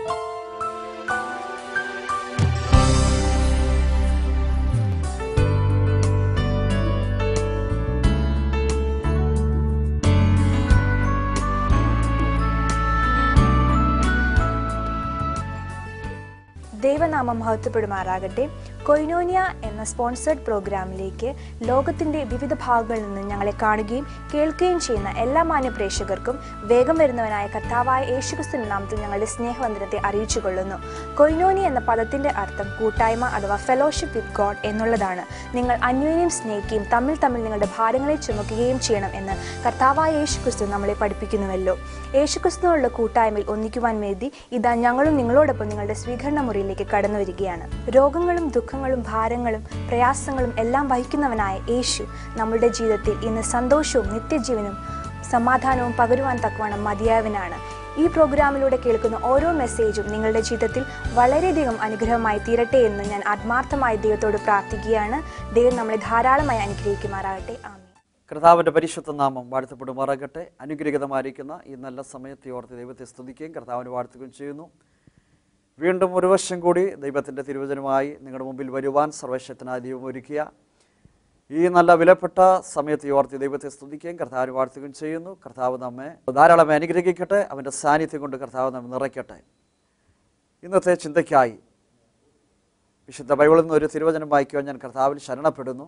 ദൈവനാമം മഹത്വപ്പെടുമാറാകട്ടെ കൊയിനോനിയ എന്ന സ്പോൺസേഡ് പ്രോഗ്രാമിലേക്ക് ലോകത്തിന്റെ വിവിധ ഭാഗങ്ങളിൽ നിന്ന് ഞങ്ങളെ കാണുകയും കേൾക്കുകയും ചെയ്യുന്ന എല്ലാ മാന്യ പ്രേക്ഷകർക്കും വേഗം വരുന്നവനായ കർത്താവായ യേശുക്രിസ്തുവിന്റെ നാമത്തിൽ ഞങ്ങളുടെ സ്നേഹവന്ദനത്തെ അറിയിച്ചുകൊള്ളുന്നു കൊയിനോനി എന്ന പദത്തിന്റെ അർത്ഥം കൂട്ടായ്മ അഥവാ ഫെലോഷിപ്പ് വിത്ത് ഗോഡ് എന്നുള്ളതാണ് നിങ്ങൾ അന്യോന്യം സ്നേഹിക്കുകയും തമ്മിൽ തമ്മിൽ നിങ്ങളുടെ ഭാരങ്ങളെ ചുമക്കുകയും ചെയ്യണം എന്ന് കർത്താവായ യേശുക്രിസ്തു നമ്മളെ പഠിപ്പിക്കുന്നുവല്ലോ യേശുക്രിസ്തുവിനുള്ള കൂട്ടായ്മയിൽ ഒന്നിക്കുവാൻ വേണ്ടി ഇതാ ഞങ്ങളും നിങ്ങളോടൊപ്പം നിങ്ങളുടെ സ്വീകരണ മുറിയിലേക്ക് കടന്നു വരികയാണ് രോഗങ്ങളും ദുഃഖങ്ങളും ഭാരങ്ങളും പ്രയാസങ്ങളും എല്ലാം വഹിക്കുന്നവനായ യേശു നമ്മളുടെ ജീവിതത്തിൽ ഇന്ന് സന്തോഷവും നിത്യജീവനും സമാധാനവും പകരുവാൻ തക്കവണ്ണം മതിയായവനാണ് ഈ പ്രോഗ്രാമിലൂടെ കേൾക്കുന്ന ഓരോ മെസ്സേജും നിങ്ങളുടെ ജീവിതത്തിൽ വളരെയധികം അനുഗ്രഹമായി തീരട്ടെ എന്ന് ഞാൻ ആത്മാർത്ഥമായി ദൈവത്തോട് പ്രാർത്ഥിക്കുകയാണ് ദൈവം നമ്മളെ ധാരാളമായി അനുഗ്രഹിക്കുമാറാകട്ടെ ആമേൻ കർത്താവിൻ്റെ പരിശുദ്ധ നാമം വാഴ്ത്തപ്പെടുമാറാകട്ടെ അനുഗ്രഹീതമായിരിക്കുന്ന ഈ നല്ല സമയത്തെ ഓർത്ത് ദൈവത്തെ സ്തുതിക്കുകയും കർത്താവിന് വാഴ്ത്തുകയും ചെയ്യുന്നു വീണ്ടും ഒരു വർഷം കൂടി ദൈവത്തിൻ്റെ തിരുവചനമായി നിങ്ങളുടെ മുമ്പിൽ വരുവാൻ സർവശക്തനായ ദൈവം ഒരുക്കിയ ഈ നല്ല വിലപ്പെട്ട സമയത്തെ ഓർത്ത് ദൈവത്തെ സ്തുതിക്കുകയും കർത്താവിന് വാഴ്ത്തുകയും ചെയ്യുന്നു കർത്താവ് നമ്മെ ധാരാളം അനുഗ്രഹിക്കട്ടെ അവൻ്റെ സാന്നിധ്യം കൊണ്ട് കർത്താവ് നമ്മെ നിറയ്ക്കട്ടെ ഇന്നത്തെ ചിന്തയ്ക്കായി വിശുദ്ധ ബൈബിളിൽ നിന്ന് ഒരു തിരുവചനം വായിക്കുവാൻ ഞാൻ കർത്താവിൽ ശരണപ്പെടുന്നു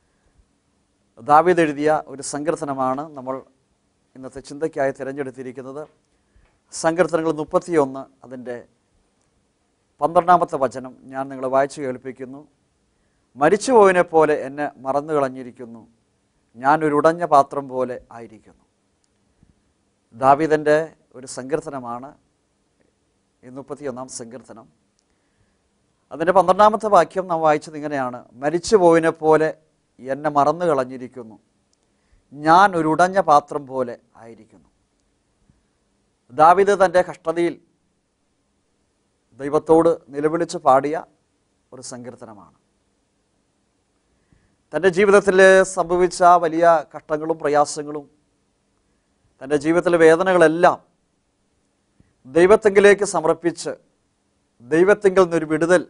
ദാവീദ് എഴുതിയ ഒരു സങ്കീർത്തനമാണ് നമ്മൾ ഇന്നത്തെ ചിന്തയ്ക്കായി തിരഞ്ഞെടുത്തിരിക്കുന്നത് സങ്കീർത്തനങ്ങൾ മുപ്പത്തിയൊന്ന് അതിൻ്റെ പന്ത്രണ്ടാമത്തെ വചനം ഞാൻ നിങ്ങളെ വായിച്ചു കേൾപ്പിക്കുന്നു മരിച്ചുപോയതിനെ പോലെ എന്നെ മറന്നു കളഞ്ഞിരിക്കുന്നു ഞാനൊരു ഉടഞ്ഞ പാത്രം പോലെ ആയിരിക്കുന്നു ദാവീദൻ്റെ ഒരു സങ്കീർത്തനമാണ് ഈ മുപ്പത്തിയൊന്നാം സങ്കീർത്തനം അതിൻ്റെ പന്ത്രണ്ടാമത്തെ വാക്യം നാം വായിച്ചത് ഇങ്ങനെയാണ് മരിച്ചുപോയതിനെ പോലെ എന്നെ മറന്നു കളഞ്ഞിരിക്കുന്നു ഞാൻ ഒരു ഉടഞ്ഞ പാത്രം പോലെ ആയിരിക്കുന്നു ദാവിദ് തൻ്റെ കഷ്ടതയിൽ ദൈവത്തോട് നിലവിളിച്ച് പാടിയ ഒരു സങ്കീർത്തനമാണ് തൻ്റെ ജീവിതത്തിൽ സംഭവിച്ച വലിയ കഷ്ടങ്ങളും പ്രയാസങ്ങളും തൻ്റെ ജീവിതത്തിലെ വേദനകളെല്ലാം ദൈവത്തെങ്കിലേക്ക് സമർപ്പിച്ച് ദൈവത്തെങ്കിൽ നിന്നൊരു വിടുതൽ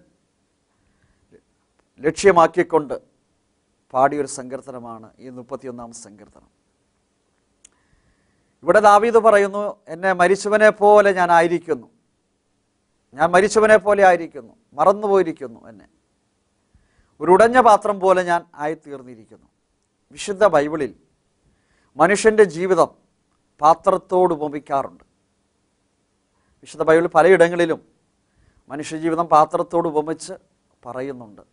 ലക്ഷ്യമാക്കിക്കൊണ്ട് പാടിയൊരു സങ്കീർത്തനമാണ് ഈ മുപ്പത്തിയൊന്നാം സങ്കീർത്തനം ഇവിടെ ദാവീദ് പറയുന്നു എന്നെ മരിച്ചവനെ പോലെ ഞാൻ ആയിരിക്കുന്നു ഞാൻ മരിച്ചവനെ പോലെ ആയിരിക്കുന്നു മറന്നുപോയിരിക്കുന്നു എന്നെ ഒരു ഉടഞ്ഞ പാത്രം പോലെ ഞാൻ ആയിത്തീർന്നിരിക്കുന്നു വിശുദ്ധ ബൈബിളിൽ മനുഷ്യൻ്റെ ജീവിതം പാത്രത്തോട് ഉപമിക്കാറുണ്ട് വിശുദ്ധ ബൈബിളിൽ പലയിടങ്ങളിലും മനുഷ്യജീവിതം പാത്രത്തോട് ഉപമിച്ച് പറയുന്നുണ്ട്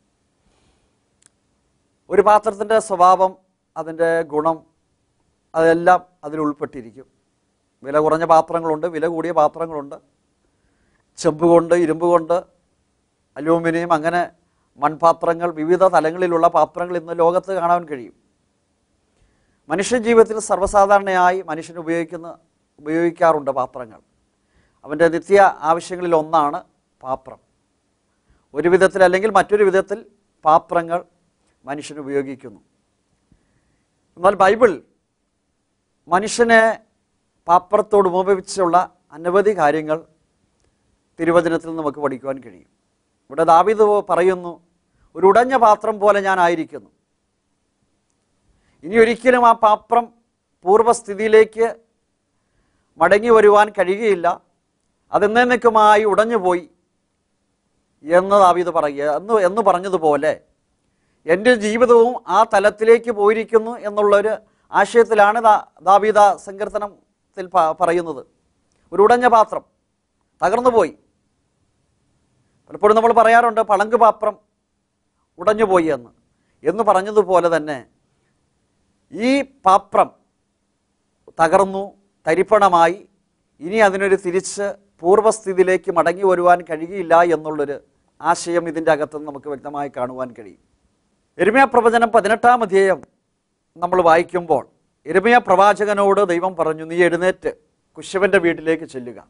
ഒരു പാത്രത്തിൻ്റെ സ്വഭാവം അതിൻ്റെ ഗുണം അതെല്ലാം അതിൽ ഉൾപ്പെട്ടിരിക്കും വില കുറഞ്ഞ പാത്രങ്ങളുണ്ട് വില കൂടിയ പാത്രങ്ങളുണ്ട് ചെമ്പ് കൊണ്ട് ഇരുമ്പ് കൊണ്ട് അലൂമിനിയം അങ്ങനെ മൺപാത്രങ്ങൾ വിവിധ തലങ്ങളിലുള്ള പാത്രങ്ങൾ ഇന്ന് ലോകത്ത് കാണാൻ കഴിയും മനുഷ്യ ജീവിതത്തിൽ സർവ്വസാധാരണയായി മനുഷ്യൻ ഉപയോഗിക്കുന്ന ഉപയോഗിക്കാറുണ്ട് പാത്രങ്ങൾ അവൻ്റെ നിത്യ ആവശ്യങ്ങളിൽ ഒന്നാണ് പാത്രം ഒരു വിധത്തിൽ അല്ലെങ്കിൽ മറ്റൊരു വിധത്തിൽ പാത്രങ്ങൾ മനുഷ്യൻ ഉപയോഗിക്കുന്നു എന്നാൽ ബൈബിൾ മനുഷ്യനെ പാത്രത്തോട് ഉപയോഗിച്ചുള്ള അനവധി കാര്യങ്ങൾ തിരുവചനത്തിൽ നമുക്ക് പഠിക്കുവാൻ കഴിയും ഇവിടെ ദാവീദ് പറയുന്നു ഒരു ഉടഞ്ഞ പാത്രം പോലെ ഞാൻ ആയിരിക്കുന്നു ഇനി ഒരിക്കലും ആ പാത്രം പൂർവ്വസ്ഥിതിയിലേക്ക് മടങ്ങി വരുവാൻ കഴിയുകയില്ല അതെന്നേക്കുമായി ഉടഞ്ഞുപോയി എന്ന് ദാവീദ് പറയുക എന്ന് എന്ന് പറഞ്ഞതുപോലെ എൻ്റെ ജീവിതവും ആ തലത്തിലേക്ക് പോയിരിക്കുന്നു എന്നുള്ളൊരു ആശയത്തിലാണ് ദാ ദാവീദ സങ്കീർത്തനത്തിൽ പ- പറയുന്നത് ഒരു ഉടഞ്ഞ പാത്രം തകർന്നു പോയി പലപ്പോഴും നമ്മൾ പറയാറുണ്ട് പളങ്ക് പാത്രം ഉടഞ്ഞുപോയി എന്ന് എന്ന് പറഞ്ഞതുപോലെ തന്നെ ഈ പാത്രം തകർന്നു തരിപ്പണമായി ഇനി അതിനൊരു തിരിച്ച് പൂർവ്വസ്ഥിതിയിലേക്ക് മടങ്ങി വരുവാൻ കഴിയുകയില്ല എന്നുള്ളൊരു ആശയം ഇതിൻ്റെ അകത്ത് നമുക്ക് വ്യക്തമായി കാണുവാൻ കഴിയും എരുമയ പ്രവചനം പതിനെട്ടാം അധ്യായം നമ്മൾ വായിക്കുമ്പോൾ എരുമയ പ്രവാചകനോട് ദൈവം പറഞ്ഞു നീ എഴുന്നേറ്റ് കുശവൻ്റെ വീട്ടിലേക്ക് ചെല്ലുക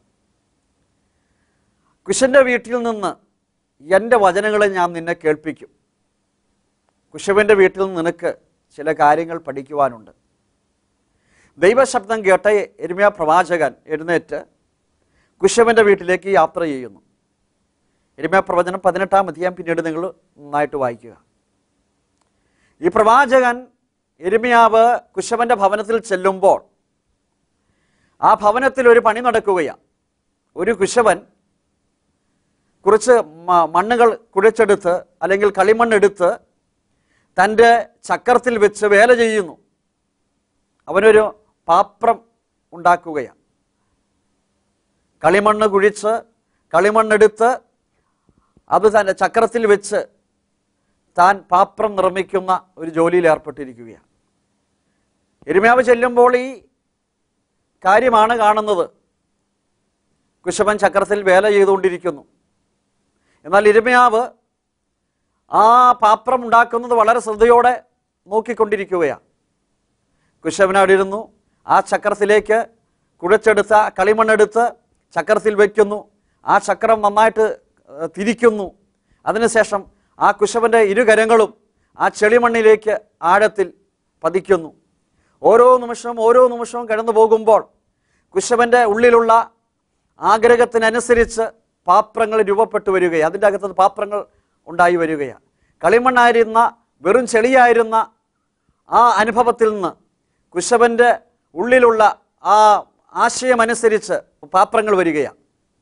കുശൻ്റെ വീട്ടിൽ നിന്ന് എൻ്റെ വചനങ്ങളെ ഞാൻ നിന്നെ കേൾപ്പിക്കും കുശവൻ്റെ വീട്ടിൽ നിന്ന് നിനക്ക് ചില കാര്യങ്ങൾ പഠിക്കുവാനുണ്ട് ദൈവശബ്ദം കേട്ട എരുമയ പ്രവാചകൻ എഴുന്നേറ്റ് കുശവന്റെ വീട്ടിലേക്ക് യാത്ര ചെയ്യുന്നു എരുമ പ്രവചനം പതിനെട്ടാം അധ്യായം പിന്നീട് നിങ്ങൾ നന്നായിട്ട് വായിക്കുക ഈ പ്രവാചകൻ എരുമയാവ് കുശവന്റെ ഭവനത്തിൽ ചെല്ലുമ്പോൾ ആ ഭവനത്തിൽ ഒരു പണി നടക്കുകയാണ് ഒരു കുശവൻ കുറച്ച് മ- മണ്ണുകൾ കുഴച്ചെടുത്ത് അല്ലെങ്കിൽ കളിമണ്ണെടുത്ത് തൻ്റെ ചക്രത്തിൽ വെച്ച് വേല ചെയ്യുന്നു അവനൊരു പാത്രം ഉണ്ടാക്കുകയാണ് കളിമണ്ണ് കുഴിച്ച് കളിമണ്ണെടുത്ത് അത് തൻ്റെ ചക്രത്തിൽ വെച്ച് താൻ പാത്രം നിർമ്മിക്കുന്ന ഒരു ജോലിയിൽ ഏർപ്പെട്ടിരിക്കുകയാണ് എരുമയാവ് ചെല്ലുമ്പോൾ ഈ കാര്യമാണ് കാണുന്നത് കുശവൻ ചക്രത്തിൽ വേല ചെയ്തുകൊണ്ടിരിക്കുന്നു എന്നാൽ ഇരുമയാവ് ആ പാത്രം ഉണ്ടാക്കുന്നത് വളരെ ശ്രദ്ധയോടെ നോക്കിക്കൊണ്ടിരിക്കുകയാണ് കുശവൻ അവിടെ ഇരുന്നു ആ ചക്രത്തിലേക്ക് കുഴച്ചെടുത്ത കളിമണ്ണെടുത്ത് ചക്രത്തിൽ വയ്ക്കുന്നു ആ ചക്രം നന്നായിട്ട് ഏഹ്, തിരിക്കുന്നു അതിനുശേഷം ആ കുശവൻ്റെ ഇരുകരങ്ങളും ആ ചെളിമണ്ണിലേക്ക് ആഴത്തിൽ പതിക്കുന്നു ഓരോ നിമിഷവും ഓരോ നിമിഷവും കടന്നു പോകുമ്പോൾ കുശവൻ്റെ ഉള്ളിലുള്ള ആഗ്രഹത്തിനനുസരിച്ച് പാത്രങ്ങൾ രൂപപ്പെട്ടു വരികയാണ് അതിൻ്റെ അകത്ത് പാത്രങ്ങൾ ഉണ്ടായി വരികയാണ് കളിമണ്ണായിരുന്ന വെറും ചെളിയായിരുന്ന ആ അനുഭവത്തിൽ നിന്ന് കുശവൻ്റെ ഉള്ളിലുള്ള ആ ആശയമനുസരിച്ച് പാത്രങ്ങൾ വരികയാണ്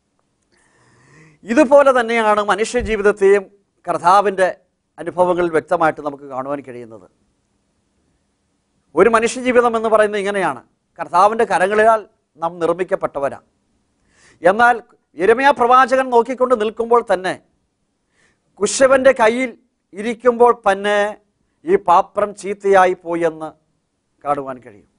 ഇതുപോലെ തന്നെയാണ് മനുഷ്യ ജീവിതത്തെയും കർത്താവിൻ്റെ അനുഭവങ്ങളിൽ വ്യക്തമായിട്ട് നമുക്ക് കാണുവാൻ കഴിയുന്നത് ഒരു മനുഷ്യ ജീവിതം എന്ന് പറയുന്നത് ഇങ്ങനെയാണ് കർത്താവിൻ്റെ കരങ്ങളിലാൽ നാം നിർമ്മിക്കപ്പെട്ടവരാണ് എന്നാൽ യരമയ പ്രവാചകൻ നോക്കിക്കൊണ്ട് നിൽക്കുമ്പോൾ തന്നെ കുശവന്റെ കയ്യിൽ ഇരിക്കുമ്പോൾ തന്നെ ഈ പാത്രം ചീത്തയായി പോയി എന്ന് കാണുവാൻ കഴിയും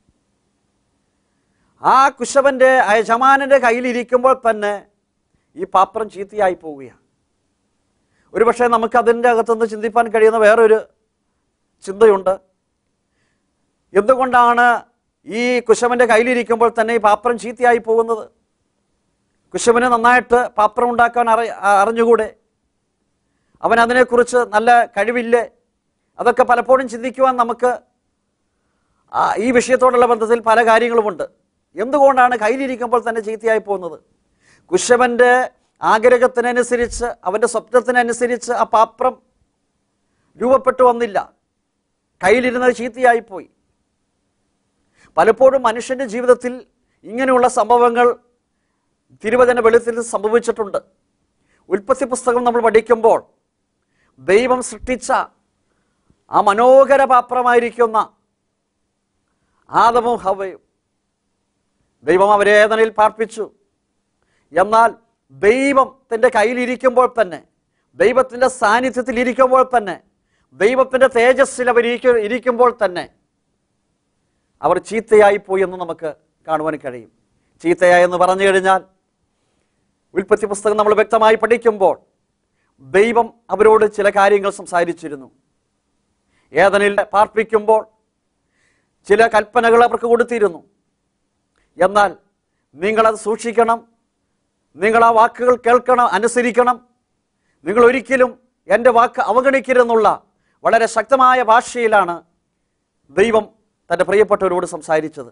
ആ കുശവന്റെ ആ യജമാനന്റെ കയ്യിൽ ഇരിക്കുമ്പോൾ തന്നെ ഈ പാത്രം ചീത്തയായി പോവുകയാണ് ഒരുപക്ഷെ നമുക്ക് അതിൻ്റെ അകത്തുനിന്ന് ചിന്തിപ്പാൻ കഴിയുന്ന വേറൊരു ചിന്തയുണ്ട് എന്തുകൊണ്ടാണ് ഈ കുശവന്റെ കയ്യിലിരിക്കുമ്പോൾ തന്നെ ഈ പാത്രം ചീത്തയായി പോകുന്നത് കുശവന് നന്നായിട്ട് പാത്രം ഉണ്ടാക്കാൻ അറി അ- അറിഞ്ഞുകൂടെ അവൻ അതിനെക്കുറിച്ച് നല്ല കഴിവില്ലേ അതൊക്കെ പലപ്പോഴും ചിന്തിക്കുവാൻ നമുക്ക് ആ, ഈ വിഷയത്തോടുള്ള ബന്ധത്തിൽ പല കാര്യങ്ങളുമുണ്ട് എന്തുകൊണ്ടാണ് കയ്യിലിരിക്കുമ്പോൾ തന്നെ ചീത്തയായി പോകുന്നത് കുശവന്റെ ആഗ്രഹത്തിനനുസരിച്ച് അവൻ്റെ സ്വപ്നത്തിനനുസരിച്ച് ആ പാത്രം രൂപപ്പെട്ടു വന്നില്ല കയ്യിലിരുന്നത് ചീത്തയായിപ്പോയി പലപ്പോഴും മനുഷ്യൻ്റെ ജീവിതത്തിൽ ഇങ്ങനെയുള്ള സംഭവങ്ങൾ തിരുവചന വെളുത്തിൽ സംഭവിച്ചിട്ടുണ്ട് ഉൽപ്പത്തി പുസ്തകം നമ്മൾ പഠിക്കുമ്പോൾ ദൈവം സൃഷ്ടിച്ച ആ മനോഹര പാത്രമായിരിക്കുന്ന ആദമും ഹവയും ദൈവം അവരെ ഏതനിൽ പാർപ്പിച്ചു എന്നാൽ ദൈവത്തിൻ്റെ കയ്യിലിരിക്കുമ്പോൾ തന്നെ ദൈവത്തിൻ്റെ സാന്നിധ്യത്തിൽ ഇരിക്കുമ്പോൾ തന്നെ ദൈവത്തിൻ്റെ തേജസ്സിൽ അവർ ഇരിക്ക- ഇരിക്കുമ്പോൾ തന്നെ അവർ ചീത്തയായി പോയി എന്ന് നമുക്ക് കാണുവാൻ കഴിയും ചീത്തയായി എന്ന് പറഞ്ഞു കഴിഞ്ഞാൽ ഉൽപ്പത്തി പുസ്തകം നമ്മൾ വ്യക്തമായി പഠിക്കുമ്പോൾ ദൈവം അവരോട് ചില കാര്യങ്ങൾ സംസാരിച്ചിരുന്നു ഏതനിൽ പാർപ്പിക്കുമ്പോൾ ചില കൽപ്പനകൾ അവർക്ക് കൊടുത്തിരുന്നു എന്നാൽ നിങ്ങളത് സൂക്ഷിക്കണം നിങ്ങൾ ആ വാക്കുകൾ കേൾക്കണം അനുസരിക്കണം നിങ്ങൾ ഒരിക്കലും എൻ്റെ വാക്ക് അവഗണിക്കരുതെന്നുള്ള വളരെ ശക്തമായ ഭാഷയിലാണ് ദൈവം തൻ്റെ പ്രിയപ്പെട്ടവരോട് സംസാരിച്ചത്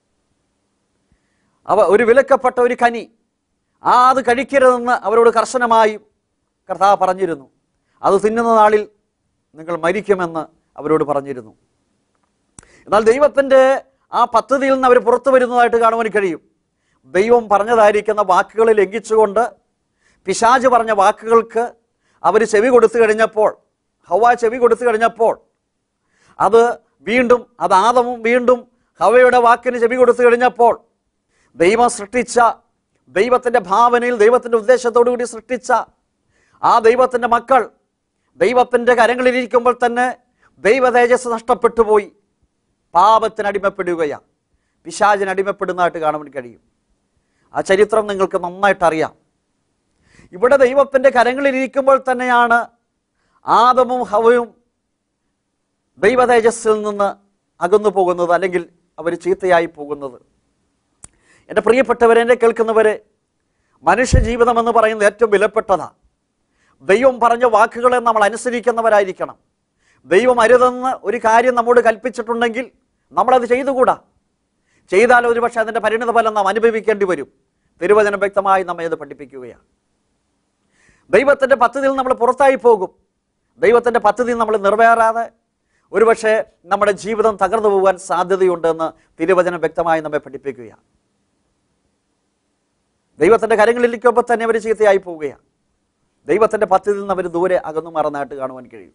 അവ ഒരു വിലക്കപ്പെട്ട ഒരു കനി ആ അത് കഴിക്കരുതെന്ന് അവരോട് കർശനമായി കർത്താവ് പറഞ്ഞിരുന്നു അത് തിന്നുന്ന നാളിൽ നിങ്ങൾ മരിക്കുമെന്ന് അവരോട് പറഞ്ഞിരുന്നു എന്നാൽ ദൈവത്തിൻ്റെ ആ പദ്ധതിയിൽ നിന്ന് അവർ പുറത്തു വരുന്നതായിട്ട് കാണുവാൻ കഴിയും ദൈവം പറഞ്ഞതായിരിക്കുന്ന വാക്കുകൾ ലംഘിച്ചുകൊണ്ട് പിശാജ് പറഞ്ഞ വാക്കുകൾക്ക് അവർ ചെവി കൊടുത്തു കഴിഞ്ഞപ്പോൾ ഹവ ചെവി കൊടുത്തു കഴിഞ്ഞപ്പോൾ അത് വീണ്ടും അത് ആദമും വീണ്ടും ഹവയുടെ വാക്കിന് ചെവി കൊടുത്തു കഴിഞ്ഞപ്പോൾ ദൈവം സൃഷ്ടിച്ച ദൈവത്തിൻ്റെ ഭാവനയിൽ ദൈവത്തിൻ്റെ ഉദ്ദേശത്തോടു കൂടി സൃഷ്ടിച്ച ആ ദൈവത്തിൻ്റെ മക്കൾ ദൈവത്തിൻ്റെ കരങ്ങളിലിരിക്കുമ്പോൾ തന്നെ ദൈവ തേജസ് നഷ്ടപ്പെട്ടു പോയി പാപത്തിന് അടിമപ്പെടുകയാണ് പിശാചിന് അടിമപ്പെടുന്നതായിട്ട് കാണുവാൻ കഴിയും ആ ചരിത്രം നിങ്ങൾക്ക് നന്നായിട്ട് അറിയാം ഇവിടെ ദൈവത്തിൻ്റെ കരങ്ങളിലിരിക്കുമ്പോൾ തന്നെയാണ് ആദമും ഹവയും ദൈവ തേജസ്സിൽ നിന്ന് അകന്നു പോകുന്നത് അല്ലെങ്കിൽ അവർ ചീത്തയായി പോകുന്നത് എൻ്റെ പ്രിയപ്പെട്ടവരെ എന്നെ കേൾക്കുന്നവരെ മനുഷ്യ ജീവിതം എന്ന് പറയുന്നത് ഏറ്റവും വിലപ്പെട്ടതാണ് ദൈവം പറഞ്ഞ വാക്കുകളെ നമ്മൾ അനുസരിക്കുന്നവരായിരിക്കണം ദൈവം അരുതെന്ന് ഒരു കാര്യം നമ്മോട് കൽപ്പിച്ചിട്ടുണ്ടെങ്കിൽ നമ്മളത് ചെയ്തുകൂടാ ചെയ്താൽ ഒരുപക്ഷെ അതിൻ്റെ പരിണിത ഫലം നാം അനുഭവിക്കേണ്ടി വരും തിരുവചനം വ്യക്തമായി നമ്മെ ഇത് പഠിപ്പിക്കുകയാണ് ദൈവത്തിൻ്റെ പദ്ധതിയിൽ നമ്മൾ പുറത്തായി പോകും ദൈവത്തിൻ്റെ പദ്ധതി നമ്മൾ നിറവേറാതെ ഒരുപക്ഷെ നമ്മുടെ ജീവിതം തകർന്നു പോകാൻ സാധ്യതയുണ്ടെന്ന് തിരുവചനം വ്യക്തമായി നമ്മെ പഠിപ്പിക്കുകയാണ് ദൈവത്തിൻ്റെ കരങ്ങളിലേക്കൊപ്പം തന്നെ അവർ ചീത്തയായി പോവുകയാണ് ദൈവത്തിൻ്റെ പദ്ധതിയിൽ നിന്ന് അവർ ദൂരെ അകന്നു മറന്നായിട്ട് കാണുവാൻ കഴിയും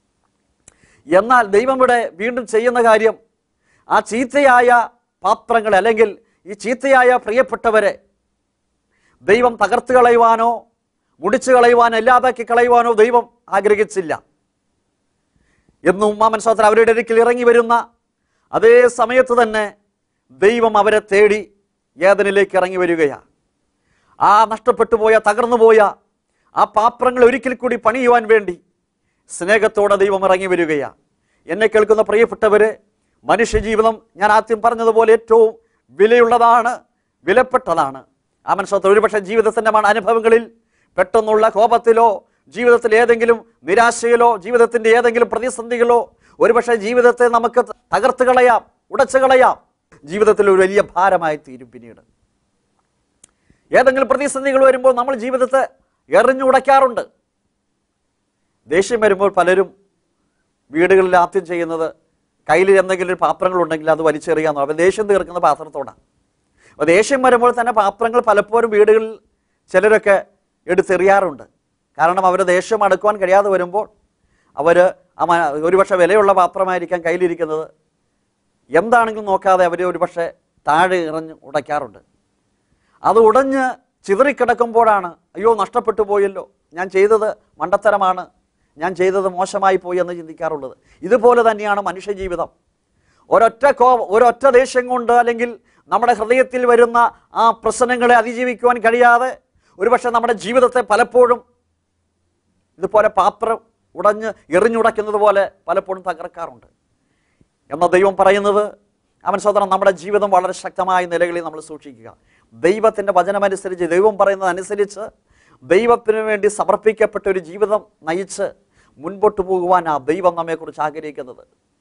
എന്നാൽ ദൈവം ഇവിടെ വീണ്ടും ചെയ്യുന്ന കാര്യം ആ ചീത്തയായ പാത്രങ്ങൾ അല്ലെങ്കിൽ ഈ ചീത്തയായ പ്രിയപ്പെട്ടവരെ ദൈവം തകർത്ത് കളയുവാനോ മുടിച്ചു കളയുവാനോ ഇല്ലാതാക്കി കളയുവാനോ ദൈവം ആഗ്രഹിച്ചില്ല എന്നും ഉമ്മാമൻ സോത്ര അവരുടെ ഇടയ്ക്കിൽ ഇറങ്ങി വരുന്ന അതേ സമയത്ത് തന്നെ ദൈവം അവരെ തേടി ഏതനിലേക്ക് ഇറങ്ങി വരികയാണ് ആ നഷ്ടപ്പെട്ടു പോയ തകർന്നു പോയ ആ പാത്രങ്ങൾ ഒരിക്കൽ കൂടി പണിയുവാൻ വേണ്ടി സ്നേഹത്തോടെ ദൈവം ഇറങ്ങി വരികയാണ് എന്നെ കേൾക്കുന്ന പ്രിയപ്പെട്ടവര് മനുഷ്യജീവിതം ഞാൻ ആദ്യം പറഞ്ഞതുപോലെ ഏറ്റവും വിലയുള്ളതാണ് വിലപ്പെട്ടതാണ് ആ മനസ്സോത്ത് ഒരുപക്ഷെ ജീവിതത്തിൻ്റെ മ- അനുഭവങ്ങളിൽ പെട്ടെന്നുള്ള കോപത്തിലോ ജീവിതത്തിൽ ഏതെങ്കിലും നിരാശയിലോ ജീവിതത്തിൻ്റെ ഏതെങ്കിലും പ്രതിസന്ധികളോ ഒരുപക്ഷെ ജീവിതത്തെ നമുക്ക് തകർത്ത് കളയാം ഉടച്ചു കളയാം ജീവിതത്തിൽ ഒരു വലിയ ഭാരമായി തീരും പിന്നീട് ഏതെങ്കിലും പ്രതിസന്ധികൾ വരുമ്പോൾ നമ്മൾ ജീവിതത്തെ എറിഞ്ഞുടയ്ക്കാറുണ്ട് ദേഷ്യം വരുമ്പോൾ പലരും വീടുകളിൽ ആദ്യം ചെയ്യുന്നത് കയ്യിൽ എന്തെങ്കിലും ഒരു പാത്രങ്ങളുണ്ടെങ്കിൽ അത് വലിച്ചെറിയാന്ന് അപ്പോൾ ദേഷ്യം തീർക്കുന്ന പാത്രത്തോടാണ് അപ്പോൾ ദേഷ്യം വരുമ്പോൾ തന്നെ പാത്രങ്ങൾ പലപ്പോഴും വീടുകളിൽ ചിലരൊക്കെ എടുത്തെറിയാറുണ്ട് കാരണം അവർ ദേഷ്യം അടുക്കുവാൻ കഴിയാതെ വരുമ്പോൾ അവർ ഒരുപക്ഷെ വിലയുള്ള പാത്രമായിരിക്കാം കയ്യിലിരിക്കുന്നത് എന്താണെങ്കിലും നോക്കാതെ അവർ ഒരുപക്ഷെ താഴെ ഇറഞ്ഞ് ഉടയ്ക്കാറുണ്ട് അത് ഉടഞ്ഞ് ചിതറിക്കിടക്കുമ്പോഴാണ് അയ്യോ നഷ്ടപ്പെട്ടു പോയല്ലോ ഞാൻ ചെയ്തത് മണ്ടത്തരമാണ് ഞാൻ ചെയ്തത് മോശമായി പോയി എന്ന് ചിന്തിക്കാറുള്ളത് ഇതുപോലെ തന്നെയാണ് മനുഷ്യജീവിതം ഒരൊറ്റ കോ ഒരൊറ്റ ദേഷ്യം കൊണ്ട് അല്ലെങ്കിൽ നമ്മുടെ ഹൃദയത്തിൽ വരുന്ന ആ പ്രശ്നങ്ങളെ അതിജീവിക്കുവാൻ കഴിയാതെ ഒരുപക്ഷെ നമ്മുടെ ജീവിതത്തെ പലപ്പോഴും ഇതുപോലെ പാത്രം ഉടഞ്ഞ് എറിഞ്ഞുടയ്ക്കുന്നത് പോലെ പലപ്പോഴും തകർക്കാറുണ്ട് എന്ന ദൈവം പറയുന്നത് അവൻ സോദരൻ നമ്മുടെ ജീവിതം വളരെ ശക്തമായ നിലകളിൽ നമ്മൾ സൂക്ഷിക്കുക ദൈവത്തിൻ്റെ വചനമനുസരിച്ച് ദൈവം പറയുന്നത് അനുസരിച്ച് ദൈവത്തിന് വേണ്ടി സമർപ്പിക്കപ്പെട്ട ഒരു ജീവിതം നയിച്ച് മുൻപോട്ട് പോകുവാൻ ആ ദൈവം നമ്മെക്കുറിച്ച് ആഗ്രഹിക്കുന്നത്